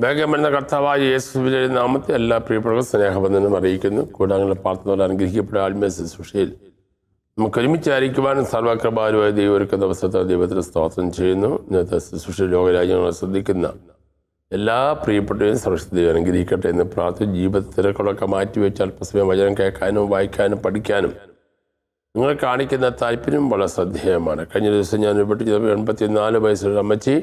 വേഗം വരുന്ന കർത്താവായ യേശുവിന്റെ നാമത്തെ എല്ലാ പ്രിയപ്പെട്ടവർക്കും സ്നേഹബന്ധനം അറിയിക്കുന്നു കൂടാങ്ങളുടെ പ്രാർത്ഥന അനുഗ്രഹിക്കപ്പെട്ട ആത്മീയ ശുശ്രൂഷയിൽ നമുക്ക് ഒരുമിച്ചായിരിക്കുവാനും സർവകൃപാലുമായ ദൈവം ഒരുക്കുന്ന ദിവസത്തെ ദൈവത്തിന് സ്തോത്രം ചെയ്യുന്നു ഇന്നത്തെ ശുശ്രൂഷ ലോകരാജ്യങ്ങളെ ശ്രദ്ധിക്കുന്ന എല്ലാ പ്രിയപ്പെട്ടവരും സുരക്ഷിത ദൈവം അനുഗ്രഹിക്കട്ടെ എന്ന് പ്രാർത്ഥന ജീവിത തിരക്കുകളൊക്കെ മാറ്റിവെച്ച് അല്പസമയം വചനം കേൾക്കാനും വായിക്കാനും പഠിക്കാനും നിങ്ങൾ കാണിക്കുന്ന താല്പര്യം വളരെ ശ്രദ്ധേയമാണ് കഴിഞ്ഞ ദിവസം ഞാൻ ഇവിടെ എൺപത്തിനാല് വയസ്സുള്ള അമ്മച്ചി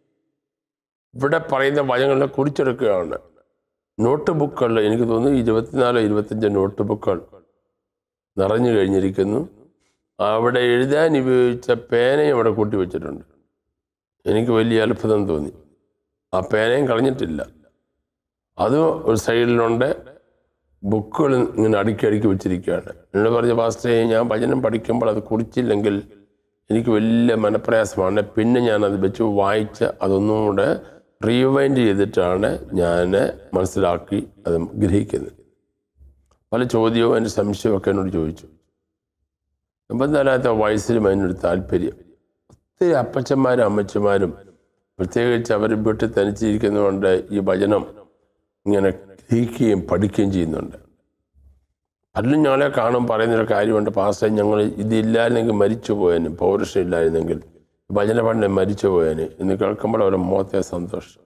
ഇവിടെ പറയുന്ന വചനങ്ങളെ കുറിച്ചെടുക്കുകയാണ് നോട്ട് ബുക്കുകൾ എനിക്ക് തോന്നുന്നു ഇരുപത്തിനാല് ഇരുപത്തഞ്ച് നോട്ട് ബുക്കുകൾ നിറഞ്ഞു കഴിഞ്ഞിരിക്കുന്നു അവിടെ എഴുതാൻ ഉപയോഗിച്ച പേനയും അവിടെ കൂട്ടി വെച്ചിട്ടുണ്ട് എനിക്ക് വലിയ അത്ഭുതം തോന്നി ആ പേനയും കളഞ്ഞിട്ടില്ല അത് ഒരു സൈഡിലുണ്ട് ബുക്കുകൾ ഇങ്ങനെ അടുക്കി അടുക്കി വെച്ചിരിക്കുകയാണ് എന്നോട് പറഞ്ഞ പാസ്റ്റേ ഞാൻ ഭജനം പഠിക്കുമ്പോൾ അത് കുറിച്ചില്ലെങ്കിൽ എനിക്ക് വലിയ മനപ്രയാസമാണ് പിന്നെ ഞാൻ അത് വെച്ച് വായിച്ച് അതൊന്നും കൂടെ റീവൈൻഡ് ചെയ്തിട്ടാണ് ഞാൻ മനസ്സിലാക്കി അത് ഗ്രഹിക്കുന്നത് പല ചോദ്യവും എൻ്റെ സംശയവും ഒക്കെ എന്നോട് ചോദിച്ചു എൺപത്തിനാലാമത്തെ വയസ്സിലും അതിനൊരു താല്പര്യം ഒത്തിരി അപ്പച്ചന്മാരും അമ്മച്ചന്മാരും പ്രത്യേകിച്ച് അവർ വീട്ടിൽ തനിച്ചിരിക്കുന്നതുകൊണ്ട് ഈ ഭജനം ഇങ്ങനെ ഗ്രഹിക്കുകയും പഠിക്കുകയും ചെയ്യുന്നുണ്ട് പലരും ഞങ്ങളെ കാണും പറയുന്നൊരു കാര്യമുണ്ട് പാസ്റ്റർ ഞങ്ങൾ ഇതില്ലായിരുന്നെങ്കിൽ മരിച്ചു പോയേനെ പൗരുഷം ഇല്ലായിരുന്നെങ്കിൽ ഭജന പണ്ട് മരിച്ചു പോയേനെ എന്ന് കേൾക്കുമ്പോൾ അവരുടെ മുഖത്തെ സന്തോഷം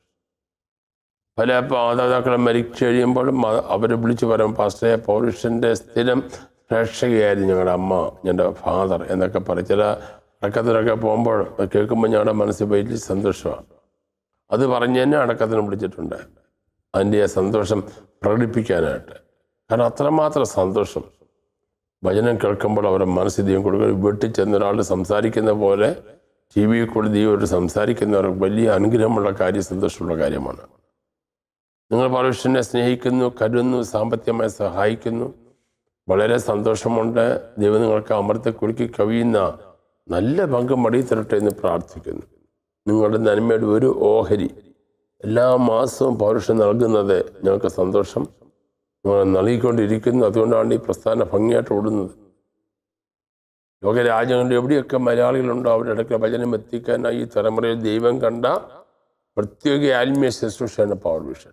പല മാതാപിതാക്കളെ മരിച്ചു കഴിയുമ്പോഴും അവർ വിളിച്ചു പറയും പാസ്റ്ററെ പൗരുഷൻ്റെ സ്ഥിരം പ്രേക്ഷകയായിരുന്നു ഞങ്ങളുടെ അമ്മ ഞങ്ങളുടെ ഫാദർ എന്നൊക്കെ പറയും ചില അടക്കത്തിലൊക്കെ പോകുമ്പോൾ അത് കേൾക്കുമ്പോൾ ഞങ്ങളുടെ മനസ്സിൽ വലിയ സന്തോഷമാണ് അത് പറഞ്ഞ് തന്നെ അടക്കത്തിന് വിളിച്ചിട്ടുണ്ട് അതിൻ്റെ ആ സന്തോഷം പ്രകടിപ്പിക്കാനായിട്ട് കാരണം അത്രമാത്രം സന്തോഷം ഭജനം കേൾക്കുമ്പോൾ അവരുടെ മനസ്സിൽ ദൈവം കൊടുക്കുക വീട്ടിൽ ചെന്ന ഒരാൾ സംസാരിക്കുന്ന പോലെ ടി വിയിൽ കൂടി ദൈവമായിട്ട് സംസാരിക്കുന്നവർക്ക് വലിയ അനുഗ്രഹമുള്ള കാര്യം സന്തോഷമുള്ള കാര്യമാണ് നിങ്ങൾ പൗരുഷനെ സ്നേഹിക്കുന്നു കരുതുന്നു സാമ്പത്തികമായി സഹായിക്കുന്നു വളരെ സന്തോഷമുണ്ട് ദൈവം നിങ്ങൾക്ക് അമൃത്തെ കുലുക്കി കവിയുന്ന നല്ല പങ്ക് മടി തരട്ടെ എന്ന് പ്രാർത്ഥിക്കുന്നു നിങ്ങളുടെ നന്മയുടെ ഒരു ഓഹരി എല്ലാ മാസവും പൗരുഷം നൽകുന്നത് ഞങ്ങൾക്ക് സന്തോഷം നിങ്ങൾ നൽകിക്കൊണ്ടിരിക്കുന്നു അതുകൊണ്ടാണ് ഈ പ്രസ്ഥാന ഭംഗിയായിട്ട് ഓടുന്നത് ലോകരാജ്യങ്ങളിൽ എവിടെയൊക്കെ മലയാളികളുണ്ടോ അവരുടെ ഇടയ്ക്ക് ഭജനം എത്തിക്കാനായി ഈ തലമുറയിൽ ദൈവം കണ്ട പ്രത്യേക ആത്മീയ ശുശ്രൂഷയാണ് പവർ വിഷൻ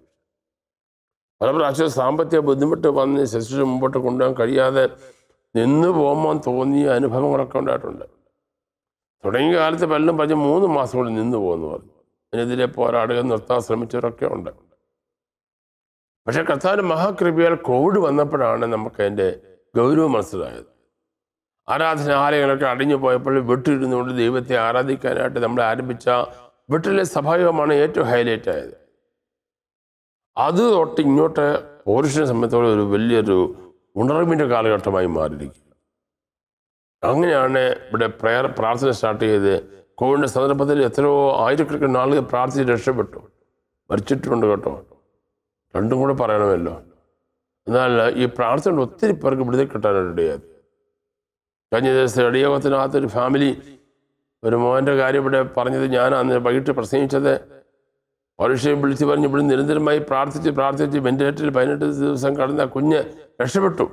പല പ്രാവശ്യം സാമ്പത്തിക ബുദ്ധിമുട്ട് വന്ന് ശുശ്രൂഷ മുമ്പോട്ട് കൊണ്ടുപോകാൻ കഴിയാതെ നിന്ന് പോകുമ്പോൾ തോന്നിയ അനുഭവങ്ങളൊക്കെ ഉണ്ടായിട്ടുണ്ട് തുടങ്ങിയ കാലത്ത് പലരും പറഞ്ഞ് മൂന്ന് മാസം കൊണ്ട് നിന്ന് പോകുന്നു പറഞ്ഞു അതിനെതിരെ പോരാടുക നിർത്താൻ ശ്രമിച്ചവരൊക്കെ ഉണ്ട് പക്ഷെ കർത്താവിൻ്റെ മഹാകൃപയാൽ കോവിഡ് വന്നപ്പോഴാണ് നമുക്ക് അതിൻ്റെ ഗൗരവം മനസ്സിലായത് ആരാധനാലയങ്ങളൊക്കെ അടിഞ്ഞു പോയപ്പോൾ വീട്ടിലിരുന്നുകൊണ്ട് ദൈവത്തെ ആരാധിക്കാനായിട്ട് നമ്മൾ ആരംഭിച്ച വീട്ടിലെ സഭായോഗമാണ് ഏറ്റവും ഹൈലൈറ്റ് ആയത് അത് തൊട്ട് ഇങ്ങോട്ട് പൗരുഷനെ സംബന്ധിച്ചോളം ഒരു വലിയൊരു ഉണർവിൻ്റെ കാലഘട്ടമായി മാറിയിരിക്കുക അങ്ങനെയാണ് ഇവിടെ പ്രയർ പ്രാർത്ഥന സ്റ്റാർട്ട് ചെയ്ത് കോവിഡിൻ്റെ സന്ദർഭത്തിൽ എത്രയോ ആയിരക്കണക്കിന് ആളുകൾ പ്രാർത്ഥിച്ച് രക്ഷപ്പെട്ടു മരിച്ചിട്ടുണ്ട് കേട്ടോ രണ്ടും കൂടെ പറയണമല്ലോ എന്നാൽ ഈ പ്രാർത്ഥന ഒത്തിരി പേർക്ക് വിടുതൽ കിട്ടാനിടയായത് കഴിഞ്ഞ ദിവസം ഇടയോഗത്തിനകത്ത് ഒരു ഫാമിലി ഒരു മോൻ്റെ കാര്യം ഇവിടെ പറഞ്ഞത് ഞാൻ അന്ന് വൈകിട്ട് പ്രസംഗിച്ചത് പരീക്ഷയും വിളിച്ച് പറഞ്ഞ് ഇവിടെ നിരന്തരമായി പ്രാർത്ഥിച്ച് പ്രാർത്ഥിച്ച് വെന്റിലേറ്ററിൽ പതിനെട്ട് ദിവസം കടന്ന കുഞ്ഞ് രക്ഷപ്പെട്ടു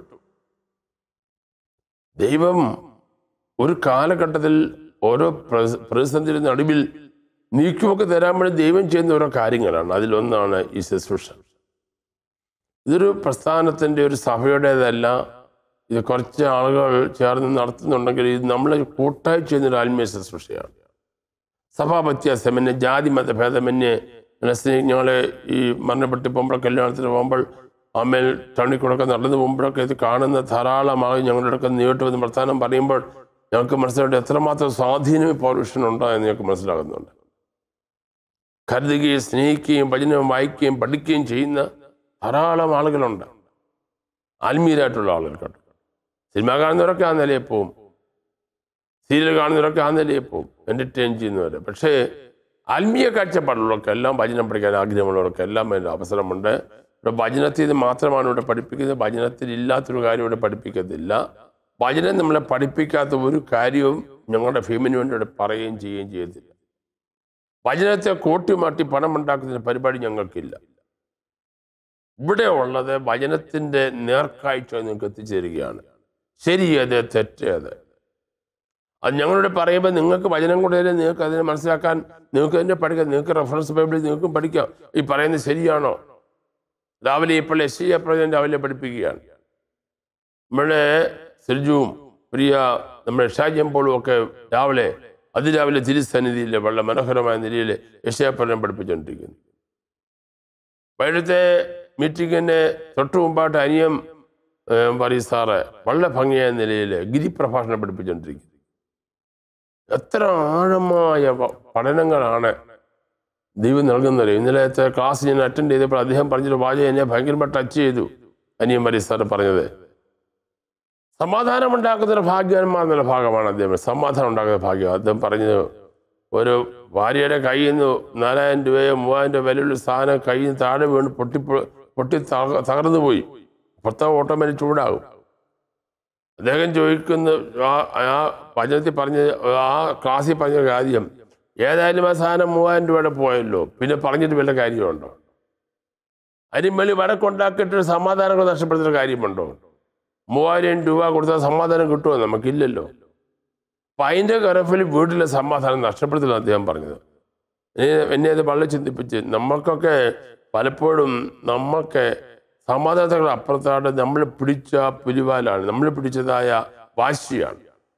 ദൈവം ഒരു കാലഘട്ടത്തിൽ ഓരോ പ്രതിസന്ധിയുടെ നടുവിൽ നീക്കുമൊക്കെ തരാൻ വേണ്ടി ദൈവം ചെയ്യുന്ന ഓരോ കാര്യങ്ങളാണ് അതിലൊന്നാണ് ഈ ശുശ്രൂഷ ഇതൊരു പ്രസ്ഥാനത്തിൻ്റെ ഒരു സഭയുടേതല്ല ഇത് കുറച്ച് ആളുകൾ ചേർന്ന് നടത്തുന്നുണ്ടെങ്കിൽ ഇത് നമ്മൾ കൂട്ടായി ചെയ്യുന്നൊരു ആത്മീയ ശുശ്രൂഷയാണ് സഭാ വ്യത്യാസമന്യേ ജാതി മതഭേദമന്യേ ഞങ്ങൾ ഈ മരണപ്പെട്ട് പോകുമ്പോൾ കല്യാണത്തിന് പോകുമ്പോൾ അമ്മയിൽ ടൗണിക്കൂടൊക്കെ നടന്നു പോകുമ്പോഴൊക്കെ ഇത് കാണുന്ന ധാരാളമായി ഞങ്ങളുടെ അടുക്ക നേരിട്ട് വന്ന് വർത്തമാനം പറയുമ്പോൾ ഞങ്ങൾക്ക് മനസ്സിലായിട്ട് എത്രമാത്രം സ്വാധീനം പൗരുഷനുണ്ടോ എന്ന് ഞങ്ങൾക്ക് മനസ്സിലാകുന്നുണ്ട് കരുതുകയും സ്നേഹിക്കുകയും ഭജനം വായിക്കുകയും പഠിക്കുകയും ചെയ്യുന്ന ധാരാളം ആളുകളുണ്ട് ആത്മീയരായിട്ടുള്ള ആളുകൾ കേട്ടോ സിനിമ കാണുന്നവരൊക്കെ ആ നിലയിൽ പോവും സീരിയൽ കാണുന്നവരൊക്കെ ആ നിലയിൽ പോവും എൻ്റർടൈൻ ചെയ്യുന്നവർ പക്ഷേ ആത്മീയ കാഴ്ചപ്പാടുള്ളവർക്ക് എല്ലാം ഭജനം പഠിക്കാൻ ആഗ്രഹമുള്ളവർക്ക് എല്ലാം അതിൻ്റെ അവസരമുണ്ട് ഇവിടെ ഭജനത്തിൽ ഇത് മാത്രമാണ് ഇവിടെ പഠിപ്പിക്കുന്നത് ഭജനത്തിൽ ഇല്ലാത്തൊരു കാര്യം ഇവിടെ പഠിപ്പിക്കത്തില്ല ഭജനം നമ്മളെ പഠിപ്പിക്കാത്ത ഒരു കാര്യവും ഞങ്ങളുടെ ഫീമിന് വേണ്ടി ഇവിടെ പറയുകയും ചെയ്യുകയും ചെയ്യത്തില്ല ഭജനത്തെ കൂട്ടിമാട്ടി പണം ഉണ്ടാക്കുന്ന പരിപാടി ഞങ്ങൾക്കില്ല ഇവിടെ ഉള്ളത് ഭജനത്തിൻ്റെ നേർക്കാഴ്ച നിങ്ങൾക്ക് എത്തിച്ചേരുകയാണ് ശരിയത് തെറ്റേത് അത് ഞങ്ങളോട് പറയുമ്പോൾ നിങ്ങൾക്ക് വചനം കൊണ്ടുവരും നിങ്ങൾക്ക് അതിനെ മനസ്സിലാക്കാൻ നിങ്ങൾക്ക് തന്നെ പഠിക്കാം നിങ്ങൾക്ക് റെഫറൻസ് ബൈബിളിൽ നിങ്ങൾക്കും പഠിക്കാം ഈ പറയുന്നത് ശരിയാണോ രാവിലെ ഇപ്പോൾ എസ് സി പ്രവചനം രാവിലെ പഠിപ്പിക്കുകയാണ് നമ്മുടെ സിർജുവും പ്രിയ നമ്മുടെ ഷാജിയമ്പോളും ഒക്കെ രാവിലെ അതിരാവിലെ തിരുസന്നിധിയിൽ വളരെ മനോഹരമായ നിലയിൽ യശയപ്രവചനം പഠിപ്പിച്ചുകൊണ്ടിരിക്കുന്നു വൈകിട്ടത്തെ മീറ്റിങ്ങിന് തൊട്ടു മുമ്പായിട്ട് അനിയം ഏഹ്, പറയും സാറ് വളരെ ഭംഗിയായ നിലയിൽ ഗിരിപ്രഭാഷണം പഠിപ്പിച്ചുകൊണ്ടിരിക്കുന്നു എത്ര ആഴമായ പ- പഠനങ്ങളാണ് ദൈവം നൽകുന്നത് ഇന്നലത്തെ ക്ലാസ് ഞാൻ അറ്റൻഡ് ചെയ്തപ്പോൾ അദ്ദേഹം പറഞ്ഞൊരു വാചകം എന്നെ ഭയങ്കരമായി ടച്ച് ചെയ്തു അനിയം പറയും സാറ് പറഞ്ഞത് സമാധാനം ഉണ്ടാക്കുന്ന ഭാഗ്യവാന്മാർ എന്നുള്ള ഭാഗമാണ് അദ്ദേഹം സമാധാനം ഉണ്ടാക്കുന്ന ഭാഗ്യം അദ്ദേഹം പറഞ്ഞത് ഒരു ഭാര്യയുടെ കയ്യിൽ നിന്ന് നാലായിരം രൂപയോ മൂവായിരം രൂപ വിലയുള്ള സാധനം കയ്യിൽ നിന്ന് താഴെ വീണ് പൊട്ടി പൊട്ടി തക- തകർന്നു പോയി ഭർത്താവ് ഓട്ടോമാറ്റിക് ചൂടാകും അദ്ദേഹം ചോദിക്കുന്ന ആ ആ വചനത്തിൽ പറഞ്ഞ ആ ക്ലാസ്സിൽ പറഞ്ഞ കാര്യം ഏതായാലും ആ സാധനം മൂവായിരം രൂപയുടെ പോയല്ലോ പിന്നെ പറഞ്ഞിട്ട് വല്ല കാര്യമുണ്ടോ അരിമലി വടക്കുണ്ടാക്കിയിട്ട് സമാധാനങ്ങൾ നഷ്ടപ്പെടുത്തുന്ന കാര്യമുണ്ടോ മൂവായിരം രൂപ കൊടുത്താൽ സമാധാനം കിട്ടുമോ നമുക്കില്ലല്ലോ അപ്പം അതിൻ്റെ കരഫിൽ വീട്ടിലെ സമാധാനം നഷ്ടപ്പെടുത്തില്ല അദ്ദേഹം പറഞ്ഞത് എന്നെ- എന്നെ അത് വളരെ ചിന്തിപ്പിച്ച് നമ്മൾക്കൊക്കെ പലപ്പോഴും നമ്മൾക്ക് സമാധാനത്തിൽ അപ്പുറത്തായിട്ട് നമ്മൾ പിടിച്ച പുലിവാലാണ് നമ്മൾ പിടിച്ചതായ വാശിയാണ്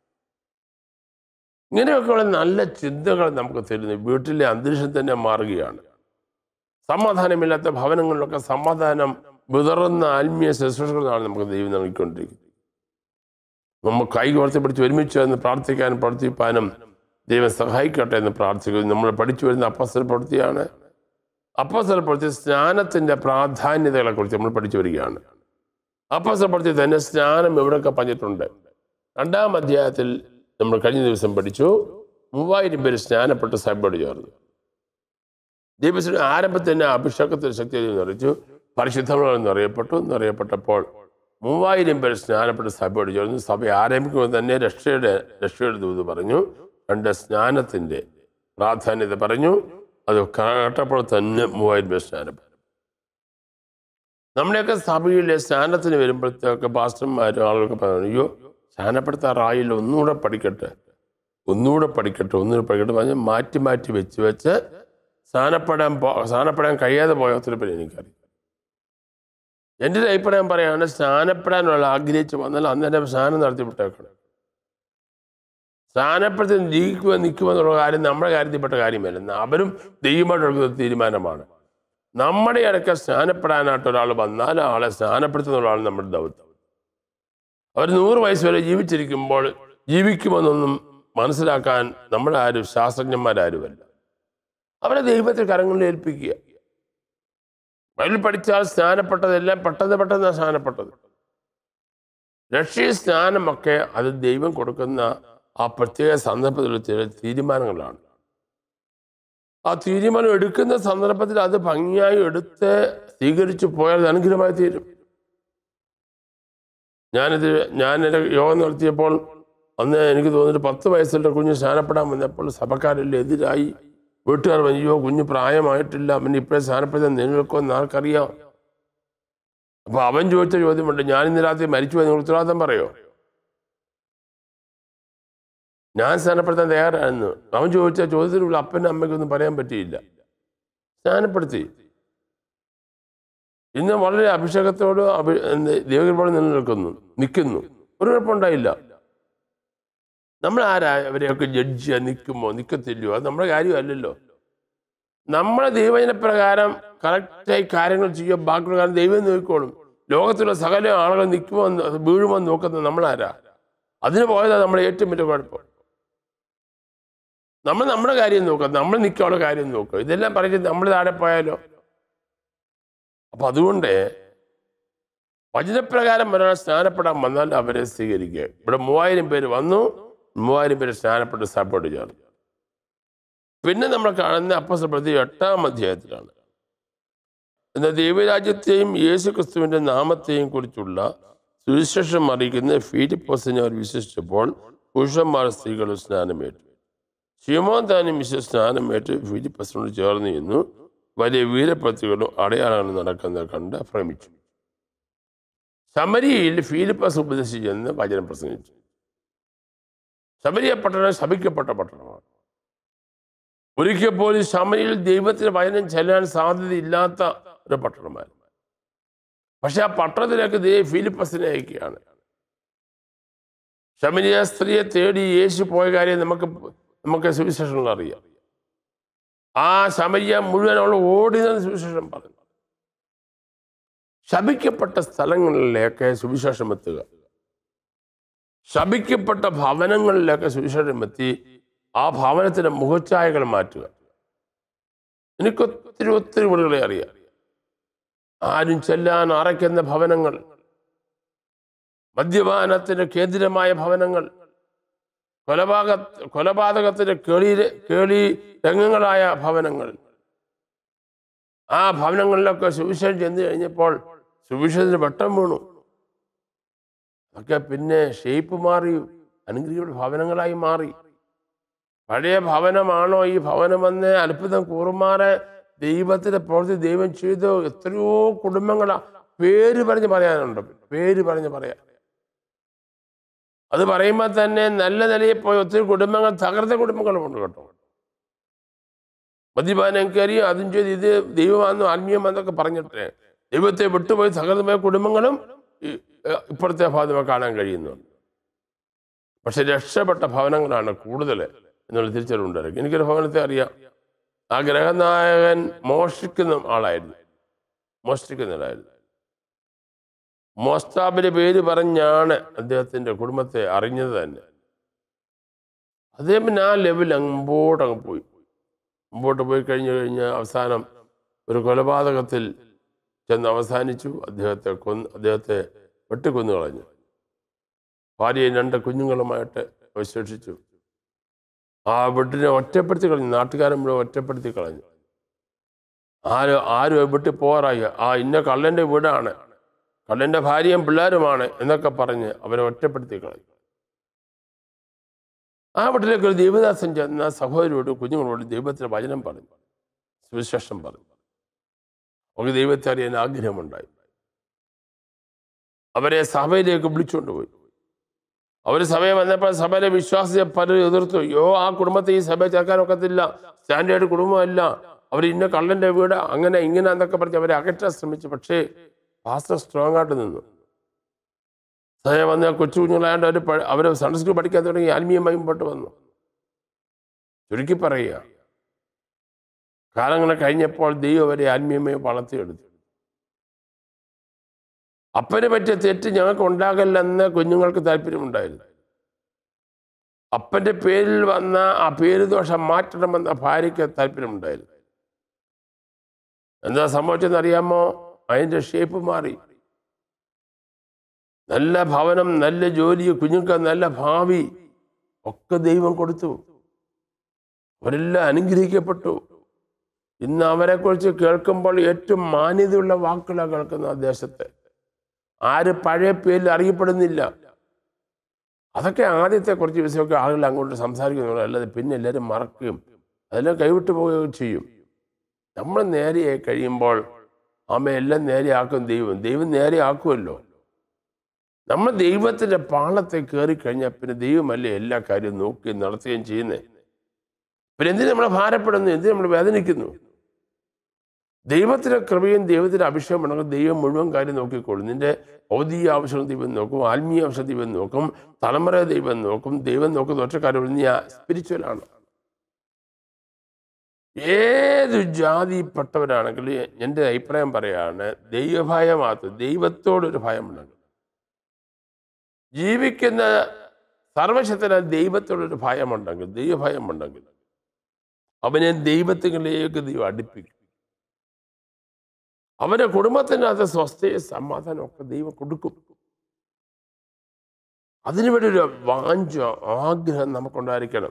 ഇങ്ങനെയൊക്കെയുള്ള നല്ല ചിന്തകൾ നമുക്ക് തരുന്നു വീട്ടിലെ അന്തരീക്ഷം തന്നെ മാറുകയാണ് സമാധാനമില്ലാത്ത ഭവനങ്ങളിലൊക്കെ സമാധാനം വിതറുന്ന ആത്മീയ ശുശ്രൂഷകളാണ് നമുക്ക് ദൈവം നൽകിക്കൊണ്ടിരിക്കുന്നത് നമ്മൾ കൈ കോർത്തി പിടിച്ച് ഒരുമിച്ച് എന്ന് പ്രാർത്ഥിക്കാനും പ്രവർത്തിപ്പാനും ദൈവം സഹായിക്കട്ടെ എന്ന് പ്രാർത്ഥിക്കുന്നു നമ്മൾ പഠിച്ചു വരുന്ന അപ്പസ്തല പ്രവൃത്തിയാണ് അപ്പസ്തല പ്രവൃത്തി സ്നാനത്തിൻ്റെ പ്രാധാന്യതകളെക്കുറിച്ച് നമ്മൾ പഠിച്ചു വരികയാണ് അപ്പസ്തല പ്രവൃത്തി തന്നെ സ്നാനം എവിടെയൊക്കെ പറഞ്ഞിട്ടുണ്ട് രണ്ടാം അധ്യായത്തിൽ നമ്മൾ കഴിഞ്ഞ ദിവസം പഠിച്ചു മൂവായിരം പേര് സ്നാനപ്പെട്ട് സഭയോട് ചേർന്നു ദൈവത്തിന് ആരംഭത്തിൽ തന്നെ അഭിഷേകത്തിന് ശക്തി നിറച്ചു പരിശുദ്ധമെന്ന് അറിയപ്പെട്ടു എന്നറിയപ്പെട്ടപ്പോൾ മൂവായിരം പേർ സ്നാനപ്പെട്ട് സഭയോട് ചേർന്നു സഭ ആരംഭിക്കുമ്പോൾ തന്നെ രക്ഷയുടെ രക്ഷയുടെ ദൂത് പറഞ്ഞു രണ്ട് സ്നാനത്തിൻ്റെ പ്രാധാന്യത പറഞ്ഞു അത് കേട്ടപ്പോൾ തന്നെ മൂവായിരം പേർ സ്നാനപ്പെട്ടു നമ്മുടെയൊക്കെ സഭയിലെ സ്നാനത്തിന് വരുമ്പോഴത്തേക്ക് പാസ്റ്റർമാരും ആളുകളൊക്കെ പറഞ്ഞു അയ്യോ സ്നാനപ്പെടുത്താറായില്ല ഒന്നുകൂടെ പഠിക്കട്ടെ ഒന്നുകൂടെ പഠിക്കട്ടെ ഒന്നുകൂടെ പഠിക്കട്ടെ പറഞ്ഞ് മാറ്റി മാറ്റി വെച്ച് വെച്ച് സ്നാനപ്പെടാൻ പോ സ്നാനപ്പെടാൻ കഴിയാതെ പോയ ഒത്തിരി പേര് എനിക്കറിയാം എൻ്റെ ഒരു അഭിപ്രായം പറയാണ് സ്നാനപ്പെടാനുള്ള ആഗ്രഹിച്ച് വന്നാൽ അന്നേരം സ്നാനം നടത്തി വിട്ടേക്കണം സ്നാനപ്പെടുത്തി ജീവിക്കുക നിൽക്കുക എന്നുള്ള കാര്യം നമ്മുടെ കാര്യത്തിൽപ്പെട്ട കാര്യമല്ല അവരും ദൈവമായിട്ട് എടുക്കുന്ന തീരുമാനമാണ് നമ്മുടെ ഇടയ്ക്ക് സ്നാനപ്പെടാനായിട്ട് ഒരാൾ വന്നാൽ ആ ആളെ സ്നാനപ്പെടുത്തുന്നതാണ് നമ്മുടെ ദൗത്യം അവർ നൂറ് വയസ്സ് വരെ ജീവിച്ചിരിക്കുമ്പോൾ ജീവിക്കുമെന്നൊന്നും മനസ്സിലാക്കാൻ നമ്മളാരും ശാസ്ത്രജ്ഞന്മാരാരുമല്ല അവരെ ദൈവത്തെ കരങ്ങളിൽ ഏൽപ്പിക്കുക ബൈബിൾ പഠിച്ചാൽ സ്നാനപ്പെട്ടതെല്ലാം പെട്ടെന്ന് പെട്ടെന്ന് സ്നാനപ്പെട്ടത് രക്ഷീയ സ്നാനമൊക്കെ അത് ദൈവം കൊടുക്കുന്ന ആ പ്രത്യേക സന്ദർഭത്തിലുള്ള ചില തീരുമാനങ്ങളാണ് ആ തീരുമാനം എടുക്കുന്ന സന്ദർഭത്തിൽ അത് ഭംഗിയായി എടുത്ത് സ്വീകരിച്ചു പോയാൽ അത് അനുഗ്രഹമായി തീരും ഞാനിത് ഞാൻ എൻ്റെ യോഗം നടത്തിയപ്പോൾ അന്ന് എനിക്ക് തോന്നിയിട്ട് പത്ത് വയസ്സുള്ള കുഞ്ഞ് സ്നാനപ്പെടാൻ വന്നപ്പോൾ സഭക്കാരെല്ലാം എതിരായി വീട്ടുകാർ അയ്യോ കുഞ്ഞ് പ്രായമായിട്ടില്ല അവൻ ഇപ്പോഴേ സ്ഥാനപ്പെടുത്താൻ നിലനിൽക്കുമെന്ന് ആർക്കറിയാം അപ്പൊ അവൻ ചോദിച്ച ചോദ്യമുണ്ട് ഞാൻ ഇന്ന് രാത്രി മരിച്ചു പോയി നിങ്ങൾ ഉത്തരവാദിത്തം പറയോ ഞാൻ സ്ഥാനപ്പെടുത്താൻ തയ്യാറായിരുന്നു അവൻ ചോദിച്ച ചോദ്യത്തിനുള്ള അപ്പനും അമ്മയ്ക്കൊന്നും പറയാൻ പറ്റിയില്ല സ്നാനപ്പെടുത്തി ഇന്ന് വളരെ അഭിഷേകത്തോട് അഭി ദൈവകൃപയോട് നിലനിൽക്കുന്നു നിൽക്കുന്നു ഒരു കുഴപ്പമുണ്ടായില്ല നമ്മൾ ആരാ അവരെയൊക്കെ ജഡ്ജ് ചെയ്യാൻ നിൽക്കുമോ നിൽക്കത്തില്ലയോ അത് നമ്മുടെ കാര്യമല്ലല്ലോ നമ്മുടെ ദൈവജനപ്രകാരം കറക്റ്റായി കാര്യങ്ങൾ ചെയ്യുക ബാക്കിയുള്ള കാര്യം ദൈവം നോക്കിക്കോളും ലോകത്തുള്ള സകല ആളുകൾ നിൽക്കുമോ എന്ന് വീഴുമോ എന്ന് നോക്കുന്നത് നമ്മളാരാ അതിന് പോയതാണ് നമ്മുടെ ഏറ്റവും വലിയ കുഴപ്പം നമ്മൾ നമ്മുടെ കാര്യം നോക്കുക നമ്മൾ നിൽക്കാനുള്ള കാര്യം നോക്കുക ഇതെല്ലാം പറഞ്ഞിട്ട് നമ്മൾ താഴെ പോയാലോ അപ്പൊ അതുകൊണ്ട് വചനപ്രകാരം ഒരാൾ സ്നാനപ്പെടാൻ വന്നാൽ അവരെ സ്വീകരിക്കുക ഇവിടെ മൂവായിരം പേര് വന്നു മൂവായിരം പേര് സ്നാനപ്പെട്ട് സപ്പോർട്ട് ചേർന്നു പിന്നെ നമ്മൾ കാണുന്ന അപ്പസ്തല പ്രതി എട്ടാം അധ്യായത്തിലാണ് എന്നാൽ ദൈവരാജ്യത്തെയും യേശു ക്രിസ്തുവിന്റെ നാമത്തെയും കുറിച്ചുള്ള സുവിശേഷം അറിയിക്കുന്ന ഫീലിപ്പോസിനെ അവർ വിശ്വസിച്ചപ്പോൾ പുരുഷന്മാർ സ്ത്രീകളും സ്നാനമേറ്റു ശിമോൻ താനും വിശ്വ സ്നാനമേറ്റ് ഫിലിപ്പസിനോട് ചേർന്ന് നിന്നു വലിയ വീരപ്രതികളും അടയാളങ്ങളും നടക്കുന്നത് കണ്ട് ഭ്രമിച്ചു ശമരിയിൽ ഫിലിപ്പസ് ഉപദേശിച്ചെന്ന് വചനം പ്രസംഗിച്ചു ശബരിയ പട്ടണം ശപിക്കപ്പെട്ട പട്ടണമാണ് ഒരിക്കൽ പോലും ശമരിയിൽ ദൈവത്തിന് വചനം ചെല്ലാൻ സാധ്യതയില്ലാത്ത ഒരു പട്ടണമായിരുന്നു പക്ഷെ ആ പട്ടണത്തിലേക്ക് ദൈവ ഫിലിപ്പസിനെ അയക്കുകയാണ് ശമരിയ സ്ത്രീയെ തേടി യേശു പോയ കാര്യം നമുക്ക് നമുക്ക് സുവിശേഷങ്ങൾ അറിയാം ആ ശമരിയ മുഴുവൻ അവൾ ഓടി നിന്ന് സുവിശേഷം പറഞ്ഞു ശപിക്കപ്പെട്ട സ്ഥലങ്ങളിലേക്ക് സുവിശേഷം എത്തുക ശപിക്കപ്പെട്ട ഭവനങ്ങളിലേക്ക് സുവിശേഷം എത്തി ആ ഭവനത്തിന്റെ മുഖച്ഛായകൾ മാറ്റുക എനിക്കൊത്തിരി ഒത്തിരി വീടുകളെ അറിയാം ആരും ചെല്ലാൻ അറയ്ക്കുന്ന ഭവനങ്ങൾ മദ്യപാനത്തിന്റെ കേന്ദ്രമായ ഭവനങ്ങൾ കൊലപാതക കൊലപാതകത്തിന്റെ കേളി കേളി രംഗങ്ങളായ ഭവനങ്ങൾ ആ ഭവനങ്ങളിലൊക്കെ സുവിശേഷം ചെന്ന് കഴിഞ്ഞപ്പോൾ സുവിശേഷത്തിന് വട്ടം വീണു അതൊക്കെ പിന്നെ ഷേപ്പ് മാറി അനുഗ്രഹിയുടെ ഭവനങ്ങളായി മാറി പഴയ ഭവനമാണോ ഈ ഭവനമെന്ന് അത്ഭുതം കൂറുമാറെ ദൈവത്തിന്റെ പ്രവൃത്തി ദൈവം ചെയ്തു എത്രയോ കുടുംബങ്ങളാ പേര് പറഞ്ഞ് പറയാനുണ്ട് പേര് പറഞ്ഞ് പറയാം അത് പറയുമ്പോൾ തന്നെ നല്ല നിലയിൽ പോയ ഒത്തിരി കുടുംബങ്ങൾ തകർത്ത കുടുംബങ്ങളുമുണ്ട് കേട്ടോ മദ്യപാനം കയറി അതും ചെയ്ത് ഇത് ദൈവമാണെന്നോ ആത്മീയമാണെന്നൊക്കെ പറഞ്ഞിട്ട് ദൈവത്തെ വിട്ടുപോയി തകർന്നു പോയ കുടുംബങ്ങളും ഈ- ഇപ്പുറത്തെ ഭാഗത്ത് നമുക്ക് കാണാൻ കഴിയുന്നു പക്ഷെ രക്ഷപ്പെട്ട ഭവനങ്ങളാണ് കൂടുതൽ എന്നുള്ള തിരിച്ചറിവുണ്ടായിരിക്കും എനിക്കൊരു ഭവനത്തെ അറിയാം ആ ഗ്രഹനായകൻ മോഷ്ടിക്കുന്ന ആളായിരുന്നു മോഷ്ടിക്കുന്നതായിരുന്നു മോസ്താബിന്റെ പേര് പറഞ്ഞാണ് അദ്ദേഹത്തിന്റെ കുടുംബത്തെ അറിഞ്ഞത് തന്നെ അദ്ദേഹം പിന്നെ ആ ലെവൽ മുമ്പോട്ട് അങ്ങ് പോയി മുമ്പോട്ട് പോയി കഴിഞ്ഞു കഴിഞ്ഞ് അവസാനം ഒരു കൊലപാതകത്തിൽ ചെന്ന് അവസാനിച്ചു അദ്ദേഹത്തെ കൊന്ന് അദ്ദേഹത്തെ വെട്ടിക്കൊന്നു കളഞ്ഞു ഭാര്യയും രണ്ട് കുഞ്ഞുങ്ങളുമായിട്ട് അവശേഷിച്ചു ആ വീട്ടിനെ ഒറ്റപ്പെടുത്തി കളഞ്ഞു നാട്ടുകാരൻ മുഴുവൻ ഒറ്റപ്പെടുത്തി കളഞ്ഞു ആരും ആരും വീട്ടിൽ പോറായി ആ ഇന്ന കള്ളൻ്റെ വീടാണ് കള്ളൻ്റെ ഭാര്യയും പിള്ളേരുമാണ് എന്നൊക്കെ പറഞ്ഞ് അവരെ ഒറ്റപ്പെടുത്തി കളഞ്ഞു ആ വീട്ടിലേക്ക് ഒരു ദൈവദാസൻ ചെന്ന സഹോദരിയോട് കുഞ്ഞുങ്ങളോട് ദൈവത്തിന്റെ വചനം പറഞ്ഞു സുവിശേഷം പറഞ്ഞു അവർക്ക് ദൈവത്തെ അറിയാൻ ആഗ്രഹമുണ്ടായി അവരെ സഭയിലേക്ക് വിളിച്ചുകൊണ്ട് പോയി അവർ സഭയെ വന്നപ്പോൾ സഭയിലെ വിശ്വാസിയെ പലരും എതിർത്തു യോ ആ കുടുംബത്തെ ഈ സഭയിൽ ചേർക്കാൻ ഒക്കത്തില്ല സ്റ്റാൻഡേർഡ് കുടുംബമല്ല അവർ ഇന്ന കള്ളന്റെ വീട് അങ്ങനെ ഇങ്ങനെ എന്നൊക്കെ പറഞ്ഞ് അവരെ അകറ്റാൻ ശ്രമിച്ചു പക്ഷേ പാസ്റ്റർ സ്ട്രോങ് ആയിട്ട് നിന്നു സഭ വന്ന കൊച്ചു കുഞ്ഞുങ്ങളായതുകൊണ്ട് അവർ പ- അവർ സൺഡേ സ്കൂൾ പഠിക്കാൻ തുടങ്ങി ആത്മീയമായി മുമ്പോട്ട് വന്നു ചുരുക്കി പറയുക കാലങ്ങൾ കഴിഞ്ഞപ്പോൾ ദൈവം അവരെ ആത്മീയമായി വളർത്തിയെടുത്തു അപ്പനെ പറ്റിയ തെറ്റ് ഞങ്ങൾക്ക് ഉണ്ടാകല്ലെന്ന് കുഞ്ഞുങ്ങൾക്ക് താല്പര്യമുണ്ടായിരുന്നു അപ്പന്റെ പേരിൽ വന്ന ആ പേര് ദോഷം മാറ്റണമെന്ന ഭാര്യയ്ക്ക് താല്പര്യമുണ്ടായിരുന്നു എന്താ സംഭവിച്ചെന്ന് അറിയാമോ അതിന്റെ ഷേപ്പ് മാറി നല്ല ഭവനം നല്ല ജോലി കുഞ്ഞുങ്ങൾക്ക് നല്ല ഭാവി ഒക്കെ ദൈവം കൊടുത്തു അവരെല്ലാം അനുഗ്രഹിക്കപ്പെട്ടു ഇന്ന് അവരെക്കുറിച്ച് കേൾക്കുമ്പോൾ ഏറ്റവും മാന്യതയുള്ള വാക്കുകളാണ് കേൾക്കുന്ന ആ ദേശത്തെ ആര് പഴയ പേരിൽ അറിയപ്പെടുന്നില്ല അതൊക്കെ ആദ്യത്തെ കുറച്ച് ദിവസമൊക്കെ ആളുകൾ അങ്ങോട്ട് സംസാരിക്കുന്നു അല്ലാതെ പിന്നെ എല്ലാവരും മറക്കുകയും അതെല്ലാം കൈവിട്ടു പോവുകയും ചെയ്യും നമ്മൾ നേരെയായി കഴിയുമ്പോൾ അമ്മ എല്ലാം നേരെയാക്കും ദൈവം ദൈവം നേരെയാക്കുമല്ലോ നമ്മൾ ദൈവത്തിന്റെ പാളത്തെ കയറി കഴിഞ്ഞാൽ പിന്നെ ദൈവമല്ലേ എല്ലാ കാര്യവും നോക്കുകയും നടത്തുകയും ചെയ്യുന്നത് പിന്നെ എന്തിനു നമ്മൾ ഭാരപ്പെടുന്നു എന്തിനു നമ്മൾ വേദനിക്കുന്നു ദൈവത്തിന്റെ കൃപയും ദൈവത്തിന്റെ അഭിഷേകം ഉണ്ടെങ്കിൽ ദൈവം മുഴുവൻ കാര്യം നോക്കിക്കോളും നിന്റെ ഭൗതിക ആവശ്യം ദൈവം നോക്കും ആത്മീയ ആവശ്യം ദൈവം നോക്കും തലമുറ ദൈവം നോക്കും ദൈവം നോക്കുന്ന ഒറ്റ കാര്യം നീ സ്പിരിച്വലാണ് ഏത് ജാതിപ്പെട്ടവരാണെങ്കിലും എൻ്റെ അഭിപ്രായം പറയാണ് ദൈവഭയമാകത്ത് ദൈവത്തോടൊരു ഭയമുണ്ടെങ്കിൽ ജീവിക്കുന്ന സർവശക്തന ദൈവത്തോടൊരു ഭയമുണ്ടെങ്കിൽ ദൈവഭയമുണ്ടെങ്കിൽ അവനെ ദൈവത്തിലേക്ക് ദൈവം അടുപ്പിക്കും അവന്റെ കുടുംബത്തിനകത്ത് സ്വസ്ഥയും സമാധാനം ഒക്കെ ദൈവം കൊടുക്കും അതിനുവേണ്ടി ഒരു വാഞ്ച ആഗ്രഹം നമുക്കുണ്ടായിരിക്കണം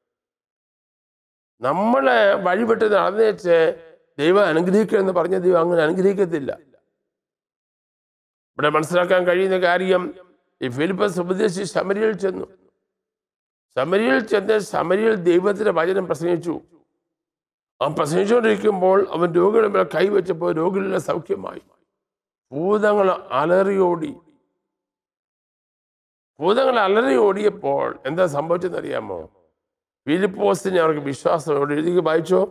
നമ്മളെ വഴിവിട്ട് നടന്നേച്ച് ദൈവം അനുഗ്രഹിക്കുക എന്ന് പറഞ്ഞ ദൈവം അങ്ങനെ അനുഗ്രഹിക്കത്തില്ല ഇവിടെ മനസ്സിലാക്കാൻ കഴിയുന്ന കാര്യം ഈ ഫിലിപ്പസ് ഉപദേശിച്ച് ശമരിയിൽ ചെന്നു ശമരിയിൽ ചെന്ന് ശമരിയിൽ ദൈവത്തിന്റെ വചനം പ്രസംഗിച്ചു ആ പ്രസംഗിച്ചുകൊണ്ടിരിക്കുമ്പോൾ അവൻ രോഗികളുടെ മേൽ കൈവച്ചപ്പോൾ രോഗികളെ സൗഖ്യമായി ഭൂതങ്ങൾ അലറിയോടി ഭൂതങ്ങൾ അലറി ഓടിയപ്പോൾ എന്താ സംഭവിച്ചെന്നറിയാമോ ഫിലിപ്പോസിനെ അവർക്ക് വിശ്വാസം ഇവിടെ എഴുതി വായിച്ചോ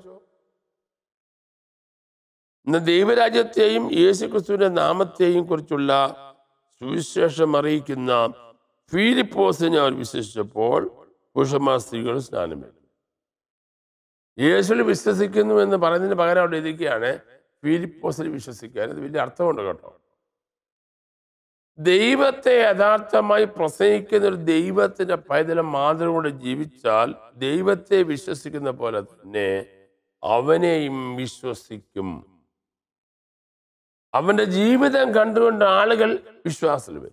ഇന്ന് ദൈവരാജ്യത്തെയും യേശുക്രിസ്തുവിന്റെ നാമത്തെയും കുറിച്ചുള്ള സുവിശേഷം അറിയിക്കുന്ന ഫിലിപ്പോസിനെ അവർ വിശ്വസിച്ചപ്പോൾ പുരുഷന്മാർ സ്ത്രീകൾ സ്നാനമേറി യേശുവിൽ വിശ്വസിക്കുന്നു എന്ന് പറയുന്നതിന് പകരം അവിടെ എഴുതിക്കുകയാണ് ഫിലിപ്പോസിൽ വിശ്വസിക്കാൻ ഇത് വലിയ അർത്ഥമുണ്ട് കേട്ടോ ദൈവത്തെ യഥാർത്ഥമായി പ്രസംഗിക്കുന്ന ഒരു ദൈവത്തിന്റെ പൈതലം മാതൃകൂടെ ജീവിച്ചാൽ ദൈവത്തെ വിശ്വസിക്കുന്ന പോലെ തന്നെ അവനെയും വിശ്വസിക്കും അവന്റെ ജീവിതം കണ്ടുകൊണ്ട് ആളുകൾ വിശ്വാസത്തിൽ വരും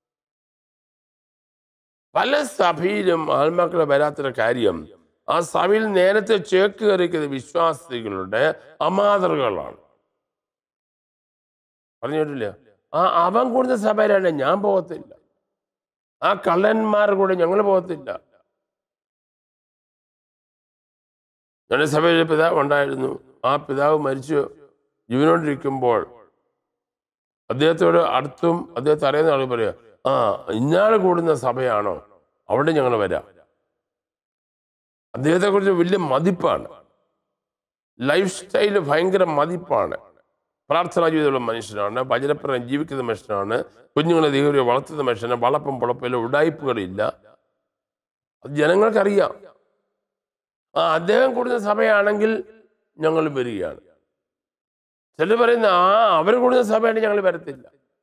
പല സഭയിലും ആത്മാക്കളെ വരാത്തൊരു കാര്യം ആ സഭയിൽ നേരത്തെ ചേക്ക് കയറിക്കുന്ന വിശ്വാസികളുടെ അമാതൃകളാണ് പറഞ്ഞിട്ടില്ല ആ അവൻ കൂടുന്ന സഭയിലാണ് ഞാൻ പോകത്തില്ല ആ കള്ളന്മാർ കൂടെ ഞങ്ങൾ പോകത്തില്ല ഞങ്ങളുടെ സഭയിൽ പിതാവ് ഉണ്ടായിരുന്നു ആ പിതാവ് മരിച്ചു ജീവനോണ്ടിരിക്കുമ്പോൾ അദ്ദേഹത്തോട് അടുത്തും അദ്ദേഹത്തെ അറിയുന്ന ആൾ പറയാ ആ ഇന്നാൾ കൂടുന്ന സഭയാണോ അവിടെ ഞങ്ങൾ വരാം അദ്ദേഹത്തെക്കുറിച്ച് വലിയ മതിപ്പാണ് ലൈഫ് സ്റ്റൈല് ഭയങ്കര മതിപ്പാണ് പ്രാർത്ഥനാ ജീവിതമുള്ള മനുഷ്യനാണ് ഭജനപ്രയം ജീവിക്കുന്ന മനുഷ്യനാണ് കുഞ്ഞുങ്ങളെ ദൈവം വളർത്തുന്ന മനുഷ്യന് വളപ്പം പുളപ്പില്ല ഉടായ്പകളില്ല അത് ജനങ്ങൾക്കറിയാം ആ അദ്ദേഹം കൂടുന്ന സഭയാണെങ്കിൽ ഞങ്ങൾ വരികയാണ് ചിലർ പറയുന്ന ആ അവർ കൂടുന്ന സഭയാണെങ്കിൽ ഞങ്ങൾ വരത്തില്ല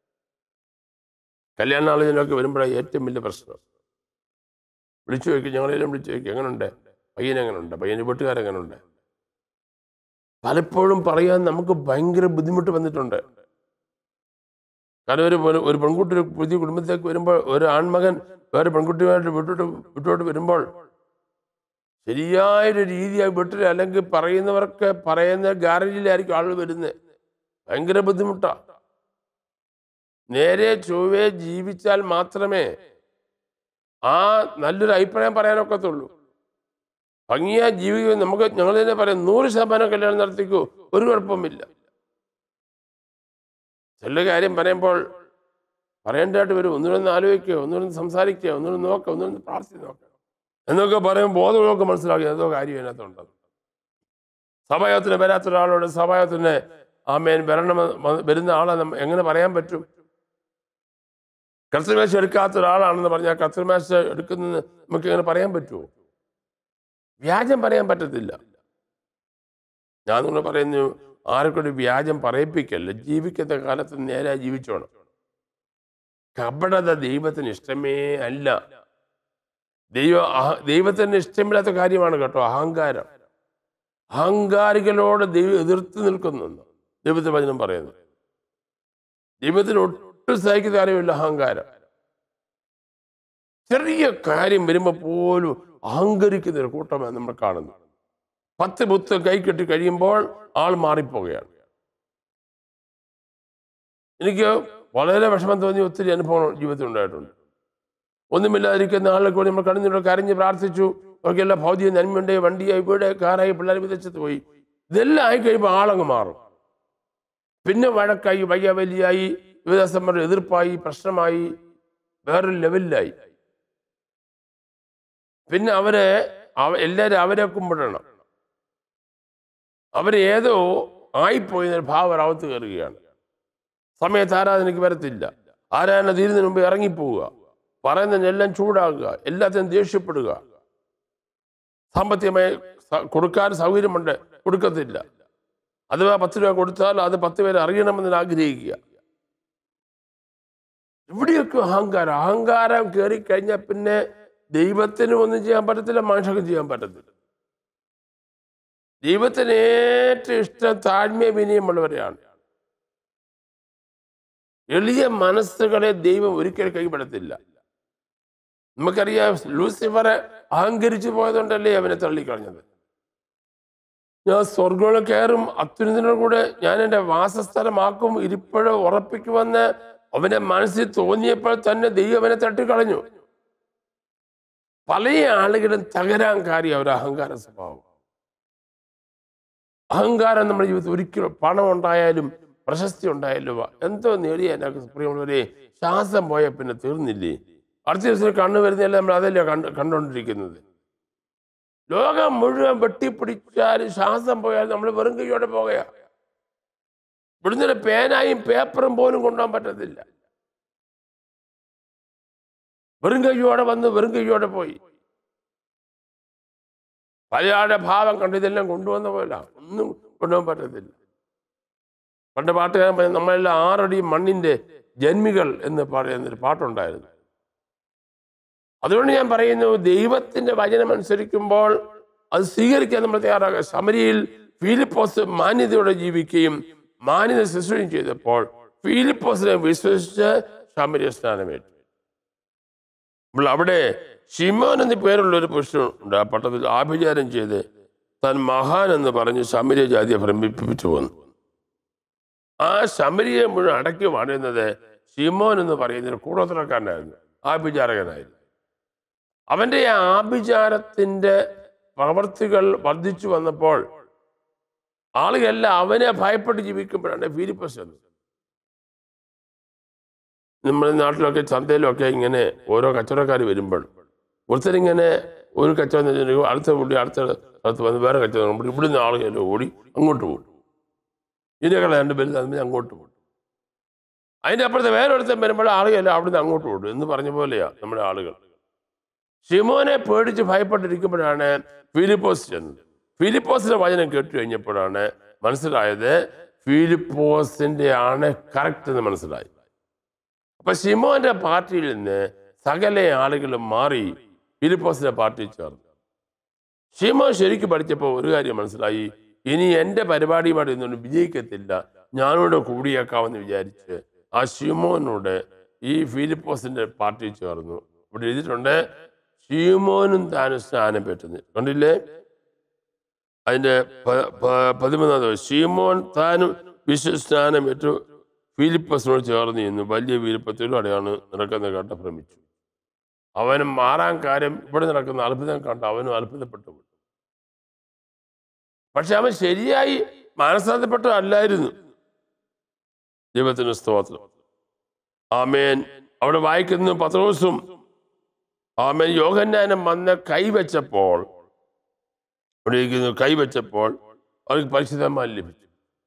കല്യാണ ആലോചനയൊക്കെ വരുമ്പോഴാണ് ഏറ്റവും വലിയ പ്രശ്നം വിളിച്ചു ചോദിക്കും ഞങ്ങളെല്ലാം വിളിച്ചു ചോദിക്കും എങ്ങനുണ്ട് പയ്യൻ എങ്ങനുണ്ട് പയ്യൻ്റെ വീട്ടുകാരെങ്ങനുണ്ട് പലപ്പോഴും പറയാൻ നമുക്ക് ഭയങ്കര ബുദ്ധിമുട്ട് വന്നിട്ടുണ്ട് കാരണം ഒരു പെൺ- ഒരു പെൺകുട്ടി ഒരു പുതിയ കുടുംബത്തിലേക്ക് വരുമ്പോൾ ഒരു ആൺമകൻ വേറെ പെൺകുട്ടിയുമായിട്ട് വിട്ടോട്ട് വിട്ടോട്ട് വരുമ്പോൾ ശരിയായൊരു രീതിയായി വീട്ടിൽ അല്ലെങ്കിൽ പറയുന്നവർക്ക് പറയുന്ന ഗ്യാരണ്ടിയിലായിരിക്കും ആളുകൾ വരുന്നത് ഭയങ്കര ബുദ്ധിമുട്ടാ നേരെ ചൊവ്വേ ജീവിച്ചാൽ മാത്രമേ ആ നല്ലൊരു അഭിപ്രായം പറയാനൊക്കത്തുള്ളൂ ഭംഗിയാ ജീവിക്കുക നമുക്ക് ഞങ്ങൾ തന്നെ പറയാം നൂറ് ശതമാനം കല്യാണം നടത്തിക്കൂ ഒരു കുഴപ്പമില്ല ചില കാര്യം പറയുമ്പോൾ പറയേണ്ടതായിട്ട് വരും ഒന്നുകൂടെ ആലോചിക്കുക ഒന്നുകൂടെ സംസാരിക്കുക ഒന്നുകൂടെ നോക്കുക ഒന്നുകൂടെ പ്രാർത്ഥിച്ച് നോക്കുക എന്നൊക്കെ പറയും ബോധമൊക്കെ മനസ്സിലാക്കി എന്തോ കാര്യം അതിനകത്തുണ്ട് സഭായത്തിന് വരാത്ത ഒരാളോട് സഭായത്തിന് ആമേൻ വരണം വരുന്ന ആളെ നമ്മ- എങ്ങനെ പറയാൻ പറ്റും കർത്തൃമേശ എടുക്കാത്ത ഒരാളാണെന്ന് പറഞ്ഞാൽ കർത്തൃമേശ എടുക്കുന്നത് നമുക്ക് എങ്ങനെ പറയാൻ പറ്റുമോ വ്യാജം പറയാൻ പറ്റത്തില്ല ഞാൻ നിങ്ങൾ പറയുന്നു ആരെക്കൊണ്ട് വ്യാജം പറയിപ്പിക്കല്ല ജീവിക്കുന്ന കാലത്ത് നേരെ ജീവിച്ചോണം കപടത ദൈവത്തിന് ഇഷ്ടമേ അല്ല ദൈവ അഹ- ദൈവത്തിന് ഇഷ്ടമില്ലാത്ത കാര്യമാണ് കേട്ടോ അഹങ്കാരം അഹങ്കാരികളോട് ദൈവം എതിർത്ത് നിൽക്കുന്നു ദൈവത്തിന് വചനം പറയുന്നു ദൈവത്തിന് ഒട്ടും സഹിക്കുന്ന കാര്യമില്ല അഹങ്കാരം ചെറിയ കാര്യം വരുമ്പോൾ പോലും അഹങ്കരിക്കുന്ന ഒരു കൂട്ടമാണ് നമ്മൾ കാണുന്നത് പത്ത് പുത്ത് കൈ കെട്ടി കഴിയുമ്പോൾ ആൾ മാറിപ്പോവുകയാണ് എനിക്ക് വളരെ വിഷമം തോന്നിയ ഒത്തിരി അനുഭവങ്ങൾ ജീവിതത്തിൽ ഉണ്ടായിട്ടുണ്ട് ഒന്നുമില്ലാതിരിക്കുന്ന ആളുകൾക്ക് വേണ്ടി നമ്മൾ കണ്ണുനീരോട് കരഞ്ഞ് പ്രാർത്ഥിച്ചു അവർക്കെല്ലാം ഭൗതിക നന്മയുണ്ട് വണ്ടിയായി വീട് കാറായി പിള്ളേർ വിദേശത്ത് പോയി ഇതെല്ലാം ആയി കഴിയുമ്പോൾ ആളങ്ങ് മാറും പിന്നെ വഴക്കായി വയ്യാവലിയായി യുവദാസന്മാരുടെ എതിർപ്പായി പ്രശ്നമായി വേറൊരു ലെവലിലായി പിന്നെ അവരെ അവ- എല്ലാവരും അവരെ കുമ്പിടണം അവരേതോ ആയിപ്പോയി എന്നൊരു ഭാവം അവരകത്ത് കയറുകയാണ് സമയത്ത് ആരാധനയ്ക്ക് വരത്തില്ല ആരാധന തീരുന്നതിന് മുമ്പ് ഇറങ്ങിപ്പോവുക പറയുന്നതിനെല്ലാം ചൂടാകുക എല്ലാത്തിനും ദേഷ്യപ്പെടുക സാമ്പത്തികമായി സ- കൊടുക്കാൻ സൗകര്യമുണ്ട് കൊടുക്കത്തില്ല അഥവാ പത്ത് രൂപ കൊടുത്താൽ അത് പത്ത് പേര് അറിയണമെന്ന് ആഗ്രഹിക്കുക ഇവിടെയൊക്കെ അഹങ്കാരം അഹങ്കാരം കയറി കഴിഞ്ഞാൽ പിന്നെ ദൈവത്തിന് ഒന്നും ചെയ്യാൻ പറ്റത്തില്ല മനുഷ്യർക്കും ചെയ്യാൻ പറ്റത്തില്ല ദൈവത്തിന് ഏറ്റവും ഇഷ്ടം താഴ്മ വിനയമുള്ളവരെയാണ് എളിയ മനസ്സുകളെ ദൈവം ഒരിക്കലും കൈപ്പെടത്തില്ല നമുക്കറിയാം ലൂസിഫറെ അഹങ്കരിച്ചു പോയതുകൊണ്ടല്ലേ അവനെ തള്ളിക്കളഞ്ഞത് ഞാൻ സ്വർഗങ്ങൾ കയറും അത്യുന്നതിനോട് കൂടെ ഞാൻ എൻ്റെ വാസസ്ഥലമാക്കും ഇരിപ്പോഴോ ഉറപ്പിക്കുമെന്ന് അവന്റെ മനസ്സിൽ തോന്നിയപ്പോൾ തന്നെ ദൈവം അവനെ തട്ടിക്കളഞ്ഞു പല ആളുകളും തകരാൻ കാര്യം അവർ അഹങ്കാര സ്വഭാവം അഹങ്കാരം നമ്മുടെ ജീവിതത്തിൽ ഒരിക്കലും പണം ഉണ്ടായാലും പ്രശസ്തി ഉണ്ടായാലും എന്തോ നേടിയ പ്രിയമുള്ളവരെ ശ്വാസം പോയ പിന്നെ തീർന്നില്ലേ അടുത്ത ദിവസം കണ്ണു വരുന്നതെല്ലാം നമ്മൾ അതല്ലേ കണ്ട് കണ്ടുകൊണ്ടിരിക്കുന്നത് ലോകം മുഴുവൻ വെട്ടിപ്പിടിച്ചാലും ശ്വാസം പോയാലും നമ്മൾ വെറും കൈയോടെ പോകുക ഇവിടുന്ന് ഒരു പേനായും പേപ്പറും പോലും കൊണ്ടുപോകാൻ പറ്റത്തില്ല വെറും കൈയോടെ വന്ന് വെറും കൈയോടെ പോയി പലയാളുടെ ഭാവം കണ്ട് ഇതെല്ലാം കൊണ്ടുവന്ന പോലെ ഒന്നും കൊണ്ടുപോകാൻ പറ്റത്തില്ല പണ്ട് പാട്ടുകാരൻ പറഞ്ഞു നമ്മളെല്ലാം ആറടി മണ്ണിന്റെ ജന്മികൾ എന്ന് പറയുന്നൊരു പാട്ടുണ്ടായിരുന്നു അതുകൊണ്ട് ഞാൻ പറയുന്നു ദൈവത്തിന്റെ വചനം അനുസരിക്കുമ്പോൾ അത് സ്വീകരിക്കാൻ നമ്മൾ തയ്യാറാകുക ശമരിയിൽ ഫിലിപ്പോസ് മാന്യതയോടെ ജീവിക്കുകയും മാന്യത ശുശ്രൂഷയും ചെയ്തപ്പോൾ ഫിലിപ്പോസിനെ വിശ്വസിച്ച് ശമരിയ സ്നാനമേറ്റു അപ്പോൾ അവിടെ ഷിമോൻ എന്ന പേരുള്ള ഒരു പുരുഷനുണ്ട് ആ പട്ടത്തിൽ ആഭിചാരം ചെയ്ത് താൻ മഹാൻ എന്ന് പറഞ്ഞ് ശമരിയ ജാതിയെ ഭ്രമിപ്പിച്ചു വന്നു ആ ശമരിയെ മുഴുവൻ അടക്കി വാഴുന്നത് ഷിമോൻ എന്ന് പറയുന്ന ഒരു കൂടോത്രക്കാരനായിരുന്നു ആഭിചാരകനായിരുന്നു അവന്റെ ആ ആഭിചാരത്തിന്റെ പ്രവർത്തികൾ വർദ്ധിച്ചു വന്നപ്പോൾ ആളുകളെല്ലാം അവനെ ഭയപ്പെട്ട് ജീവിക്കുമ്പോഴാണ് ഫിലിപ്പസ് എന്ന് നമ്മുടെ നാട്ടിലൊക്കെ ചന്തയിലൊക്കെ ഇങ്ങനെ ഓരോ കച്ചവടക്കാർ വരുമ്പോൾ ഒരുത്തരിങ്ങനെ ഒരു കച്ചവടം ചെയ്തിട്ടുണ്ടെങ്കിൽ അടുത്ത പുള്ളി അടുത്ത സ്ഥലത്ത് വന്ന് വേറെ കച്ചവടം ചെയ്യുമ്പോൾ ഇവിടുന്ന് ആളുകൾ ഓടി അങ്ങോട്ട് പോകും ഇതിനേക്കാൾ രണ്ട് പേര് അതിന് അങ്ങോട്ട് പോകും അതിൻ്റെ അപ്പുറത്തെ വേറെ ഒരുത്തൻ വരുമ്പോൾ ആളുകളെല്ലാം അവിടുന്ന് അങ്ങോട്ട് പോകും എന്ന് പറഞ്ഞ പോലെയാ നമ്മുടെ ആളുകൾ ഷിമോനെ പേടിച്ച് ഭയപ്പെട്ടിരിക്കുമ്പോഴാണ് ഫിലിപ്പോസ് ചെന്നത് ഫിലിപ്പോസിന്റെ വചനം കേട്ടു കഴിഞ്ഞപ്പോഴാണ് മനസ്സിലായത് ഫിലിപ്പോസിന്റെ ആണ് കറക്റ്റ് എന്ന് മനസ്സിലായി അപ്പൊ ഷിമോന്റെ പാർട്ടിയിൽ നിന്ന് സകല ആളുകളും മാറി ഫിലിപ്പോസിന്റെ പാർട്ടിയിൽ ചേർന്നു ഷിമോൻ ശരിക്കും പഠിച്ചപ്പോൾ ഒരു കാര്യം മനസ്സിലായി ഇനി എന്റെ പരിപാടിയുമായിട്ട് ഇന്നുകൊണ്ട് വിജയിക്കത്തില്ല ഞാനോട് കൂടിയേക്കാമെന്ന് വിചാരിച്ച് ആ ഷിമോനോട് ഈ ഫിലിപ്പോസിന്റെ പാർട്ടിയിൽ ചേർന്നു ഇവിടെ എഴുതിയിട്ടുണ്ട് ഷീമോനും താനും സ്നാനം പറ്റുന്നു കണ്ടില്ലേ അതിന്റെ പ- പ- പതിമൂന്നാം ദിവസം ഷീമോൻ താനും വിശ്വസ്നാനം ഏറ്റു ഫിലിപ്പസിനോട് ചേർന്ന് ഇന്ന് വലിയ വീരപ്പത്തിലൂടെയാണ് നടക്കുന്നത് കണ്ട ഭ്രമിച്ചു അവനും മാറാൻ കാര്യം ഇവിടെ നടക്കുന്ന അത്ഭുതം കണ്ട് അവനും അത്ഭുതപ്പെട്ടു പോയി. പക്ഷെ അവൻ ശരിയായി മാനസാന്തപ്പെട്ടതല്ലായിരുന്നു ദൈവത്തിന് സ്തോത്രം ആമേൻ അവിടെ വായിക്കുന്നു പത്രോസും ആമേൻ യോഹന്നാനം വന്ന് കൈവച്ചപ്പോൾ അവിടെ ഇരിക്കുന്നു കൈവച്ചപ്പോൾ അവർക്ക് പരിശുദ്ധന്മാർ ലഭിച്ചു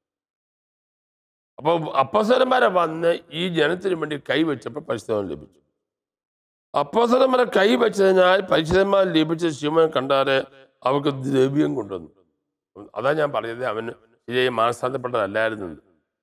അപ്പോൾ അപ്പസരന്മാരെ വന്ന് ഈ ജനത്തിന് വേണ്ടി കൈവച്ചപ്പോൾ പരിശുദ്ധം ലഭിച്ചു അപ്പസരന്മാരെ കൈവച്ചതിനാൽ പരിശുദ്ധന്മാർ ലഭിച്ച ശിവൻ കണ്ടാല് അവർക്ക് ദ്രവ്യം കൊണ്ടുവന്നു അതാ ഞാൻ പറഞ്ഞത് അവന് ശരിയായി മാനസാന്തപ്പെട്ടതല്ലായിരുന്നു എന്ന്.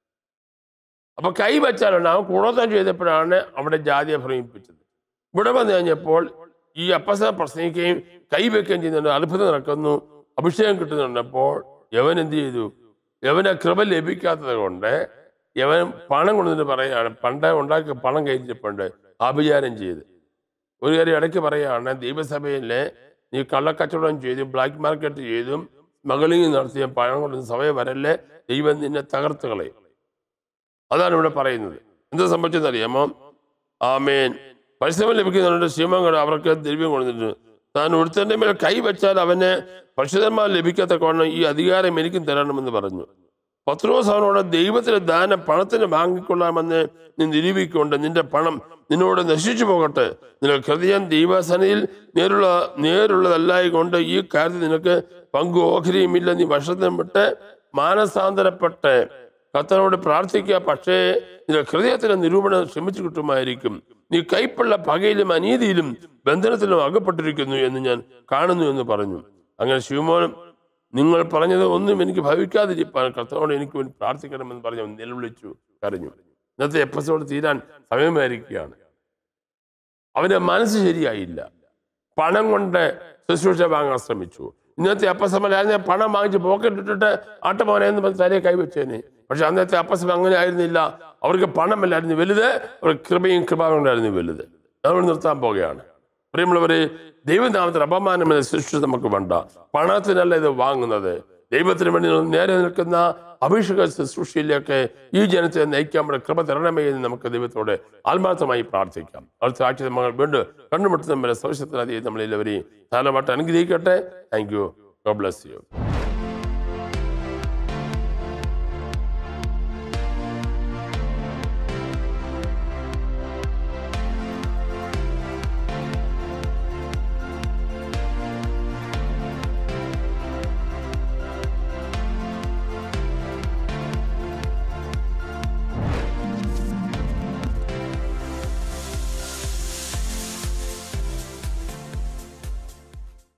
അപ്പൊ കൈ വെച്ചാലുണ്ട് അവൻ കുളത്തം ചെയ്തപ്പോഴാണ് അവിടെ ജാതിയെ ഭ്രമിപ്പിച്ചത് ഇവിടെ വന്നു കഴിഞ്ഞപ്പോൾ ഈ അപ്പസ പ്രസംഗിക്കുകയും കൈവയ്ക്കുകയും ചെയ്യുന്നുണ്ട് അത്ഭുതം നടക്കുന്നു അഭിഷേകം കിട്ടുന്നുണ്ടപ്പോൾ യവൻ എന്ത് ചെയ്തു യവന് കൃപ ലഭിക്കാത്തത് കൊണ്ട് യവൻ പണം കൊണ്ടുവന്നിട്ട് പറയുകയാണ് പണ്ട് ഉണ്ടാക്കിയ പണം കഴിഞ്ഞിട്ടുണ്ട് ആഭിചാരം ചെയ്ത് ഒരു കാര്യം ഇടയ്ക്ക് പറയുകയാണ് ദൈവസഭയിലെ നീ കള്ളക്കച്ചവടം ചെയ്തും ബ്ലാക്ക് മാർക്കറ്റ് ചെയ്തും സ്മഗ്ലിംഗ് നടത്തിയ പണം കൊണ്ടുവന്ന് സഭയെ വരല്ലേ ദൈവം നിന്നെ തകർത്ത് കളയും അതാണ് ഇവിടെ പറയുന്നത് എന്താ സംഭവിച്ചതെന്നറിയാമോ ആമേൻ പരിശ്രമം ലഭിക്കുന്നുണ്ട് ശിവങ്ങൾ അവർക്ക് ദ്രവ്യം കൊടുത്തിട്ടുണ്ട് താൻ ഒരുത്തന്റെ മേൽ കൈ വെച്ചാൽ അവന് പരിശുദ്ധന്മാർ ലഭിക്കാത്ത കോണം ഈ അധികാരം എനിക്കും തരണമെന്ന് പറഞ്ഞു പത്രോസ് അവനോട് ദൈവത്തിന്റെ ദാനം പണത്തിന് വാങ്ങിക്കൊള്ളാമെന്ന് നീ നിരൂപിക്കൊണ്ട് നിന്റെ പണം നിന്നോട് നശിച്ചു പോകട്ടെ നിനക്ക് ഹൃദയം ദൈവസനയിൽ നേരുള്ള നേരുള്ളതല്ലായി കൊണ്ട് ഈ കാര്യത്തിൽ നിനക്ക് പങ്കു ഓഹരിയുമില്ല നീ വർഷത്തിന് വിട്ട് മാനസാന്തരപ്പെട്ട് കർത്തനോട് പ്രാർത്ഥിക്കുക പക്ഷേ നിന്റെ ഹൃദയത്തിന്റെ നിരൂപണം ശ്രമിച്ചു കിട്ടുമായിരിക്കും നീ കൈപ്പുള്ള പകയിലും അനീതിയിലും ബന്ധനത്തിലും അകപ്പെട്ടിരിക്കുന്നു എന്ന് ഞാൻ കാണുന്നു എന്ന് പറഞ്ഞു അങ്ങനെ ശിവമോനും നിങ്ങൾ പറഞ്ഞത് ഒന്നും എനിക്ക് ഭവിക്കാതിരിപ്പാൻ കർത്തനോട് എനിക്ക് വേണ്ടി പ്രാർത്ഥിക്കണമെന്ന് പറഞ്ഞ് അവൻ നിലവിളിച്ചു കരഞ്ഞു ഇന്നത്തെ എപ്പിസോഡ് തീരാൻ സമയമായിരിക്കുകയാണ് അവന്റെ മനസ്സ് ശരിയായില്ല പണം കൊണ്ട് ശുശ്രൂഷ വാങ്ങാൻ ശ്രമിച്ചു ഇന്നത്തെ അപ്പസമലായിരുന്ന പണം വാങ്ങിച്ച് പോക്കറ്റ് ഇട്ടിട്ട് ആട്ടമോനെ എന്ന് പറഞ്ഞ് തലയെ കൈവച്ചേനെ പക്ഷെ അന്നത്തെ അപ്പസം അങ്ങനെ ആയിരുന്നില്ല അവർക്ക് പണമല്ലായിരുന്നു വലുത് അവർക്ക് കൃപയും കൃപാവുണ്ടായിരുന്നു വലുത് നമ്മൾ നിർത്താൻ പോകുകയാണ് പ്രിയമുള്ളവരെ ദൈവനാമത്തിന് അപമാനമെന്ന സൃഷ്ടി നമുക്ക് വേണ്ട പണത്തിനല്ല ഇത് വാങ്ങുന്നത് ദൈവത്തിന് വേണ്ടി നേരെ നിൽക്കുന്ന അഭിഷേക ശുശ്രൂഷയിലേക്ക് ഈ ജനത്തെ നയിക്കാൻ നമ്മുടെ കൃപ തരണമേ എന്ന് നമുക്ക് ദൈവത്തോട് ആത്മാർത്ഥമായി പ്രാർത്ഥിക്കാം അടുത്ത ആഴ്ച നമ്മൾ വീണ്ടും കണ്ടുമുട്ടുന്ന സൗശ്യത്തിനധികം നമ്മളെല്ലാവരെയും ധാരാളമായിട്ട് അനുഗ്രഹിക്കട്ടെ thank you God bless U